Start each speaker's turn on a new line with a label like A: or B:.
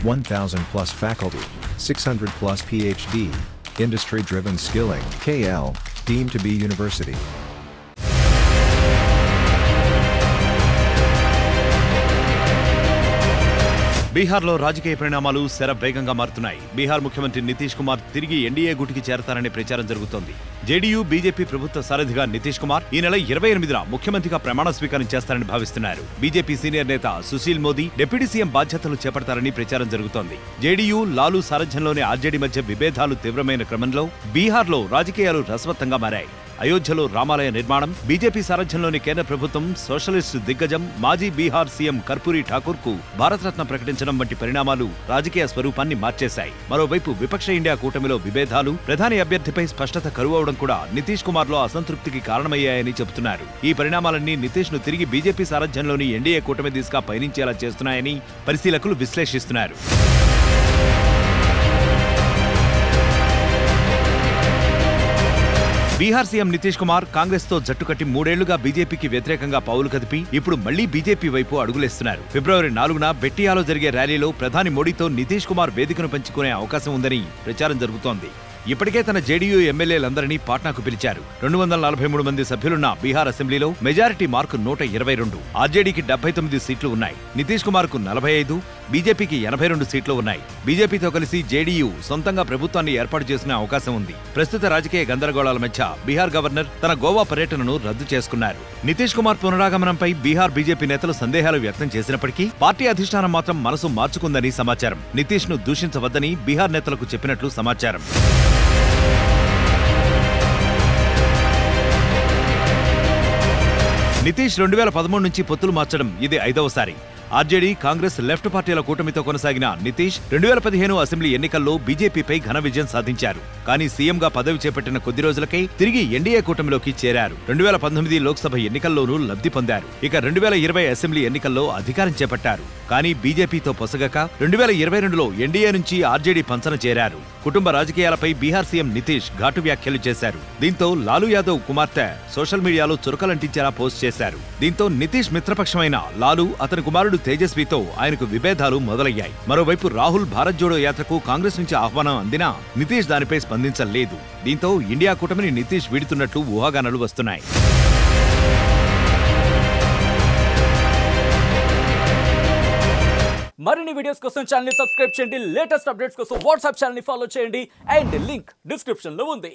A: 1000 plus faculty, 600 plus PhD, industry driven skilling, KL, deemed to be university.
B: బీహార్లో రాజకీయ పరిణామాలు శర వేగంగా మారుతున్నాయి బీహార్ ముఖ్యమంత్రి నితీష్ కుమార్ తిరిగి ఎన్డీఏ గుటికి చేరతారనే ప్రచారం జరుగుతోంది జేడీయూ బీజేపీ ప్రభుత్వ సారథిగా నితీష్ కుమార్ ఈ నెల ఇరవై ఎనిమిదిన ముఖ్యమంత్రిగా ప్రమాణ స్వీకారం చేస్తారని భావిస్తున్నారు బీజేపీ సీనియర్ నేత సుశీల్ మోదీ డిప్యూటీ సీఎం బాధ్యతలు చేపడతారని ప్రచారం జరుగుతోంది జేడీయూ లాలు సారథ్యంలోని ఆర్జేడీ మధ్య విభేదాలు తీవ్రమైన క్రమంలో బీహార్లో రాజకీయాలు రసవత్తంగా మారాయి అయోధ్యలో రామాలయ నిర్మాణం బీజేపీ సారథ్యంలోని కేంద్ర ప్రభుత్వం సోషలిస్టు దిగ్గజం మాజీ బీహార్ సీఎం కర్పూరి ఠాకూర్ కు భారతరత్న ప్రకటించడం వంటి పరిణామాలు రాజకీయ స్వరూపాన్ని మార్చేశాయి మరోవైపు విపక్ష ఇండియా కూటమిలో విభేదాలు ప్రధాని అభ్యర్థిపై స్పష్టత కరువవడం కూడా నితీష్ కుమార్ లో అసంతృప్తికి కారణమయ్యాయని చెబుతున్నారు ఈ పరిణామాలన్నీ నితీష్ ను తిరిగి బీజేపీ సారథ్యంలోని ఎన్డీఏ కూటమి దిశగా పయనించేలా చేస్తున్నాయని పరిశీలకులు విశ్లేషిస్తున్నారు బీహార్ సీఎం నితీష్ కుమార్ కాంగ్రెస్ తో జట్టు కట్టి మూడేళ్లుగా బీజేపీకి వ్యతిరేకంగా పావులు కదిపి ఇప్పుడు మళ్లీ బీజేపీ వైపు అడుగులేస్తున్నారు ఫిబ్రవరి నాలుగున బెట్టియాలో జరిగే ర్యాలీలో ప్రధాని మోడీతో నితీష్ కుమార్ వేదికను పంచుకునే అవకాశం ఉందని ప్రచారం జరుగుతోంది ఇప్పటికే తన జేడీయూ ఎమ్మెల్యేలందరినీ పాట్నాకు పిలిచారు రెండు వందల నలభై మూడు మంది సభ్యులున్న బీహార్ అసెంబ్లీలో మెజారిటీ మార్కు నూట ఇరవై రెండు ఆర్జేడీకి డెబ్బై తొమ్మిది సీట్లు ఉన్నాయి నితీష్ కుమార్ కు నలభై ఐదు బీజేపీకి ఎనభై రెండు సీట్లు ఉన్నాయి బీజేపీతో కలిసి జేడీయూ సొంతంగా ప్రభుత్వాన్ని ఏర్పాటు చేసుకునే అవకాశం ఉంది ప్రస్తుత రాజకీయ గందరగోళాల మధ్య బీహార్ గవర్నర్ తన గోవా పర్యటనను రద్దు చేసుకున్నారు నితీష్ కుమార్ పునరాగమనంపై బీహార్ బీజేపీ నేతలు సందేహాలు వ్యక్తం చేసినప్పటికీ పార్టీ అధిష్టానం మాత్రం మనసు మార్చుకుందని సమాచారం నితీష్ ను దూషించవద్దని బీహార్ నేతలకు చెప్పినట్లు సమాచారం నితీష్ రెండు వేల పదమూడు నుంచి పొత్తులు మార్చడం ఇది ఐదవసారి ఆర్జేడీ కాంగ్రెస్ లెఫ్ట్ పార్టీల కూటమితో కొనసాగిన నితీష్ రెండు వేల పదిహేను అసెంబ్లీ ఎన్నికల్లో బీజేపీపై ఘన విజయం సాధించారు కానీ సీఎంగా పదవి చేపట్టిన కొద్ది రోజులకే తిరిగి ఎన్డీఏ కూటమిలోకి చేరారు రెండు వేల పంతొమ్మిది లోక్సభ ఎన్నికల్లోనూ లబ్ధి పొందారు ఇక రెండు వేల ఇరవై అసెంబ్లీ ఎన్నికల్లో అధికారం చేపట్టారు కానీ బీజేపీతో పొసగక రెండు వేల ఇరవై రెండులో ఎన్డీఏ నుంచి ఆర్జేడీ పంచన చేరారు కుటుంబ రాజకీయాలపై బీహార్ సీఎం నితీష్ ఘాటు వ్యాఖ్యలు చేశారు దీంతో లాలూ యాదవ్ కుమార్తె సోషల్ మీడియాలో చురకలంటించేలా పోస్ట్ చేశారు దీంతో నితీష్ మిత్రపక్షమైన లాలూ అతని కుమారుడు తేజస్వితో ఆయనకు విభేదాలు మొదలయ్యాయి మరోవైపు రాహుల్ భారత్ జోడో యాత్రకు కాంగ్రెస్ నుంచి ఆహ్వానం అందినా నితీష్ దానిపై స్పందించలేదు దీంతో ఇండియా కూటమిని నితీష్ వీడుతున్నట్లు ఊహాగానాలు వస్తున్నాయి
C: మరిన్ని వీడియోస్ కోసం ఛానల్ సబ్స్క్రైబ్ చేయండి లేటెస్ట్ అప్డేట్స్ కోసం వాట్సాప్ ఛానల్ ఫాలో చేయండి అండ్ లింక్ డిస్క్రిప్షన్ లో ఉంది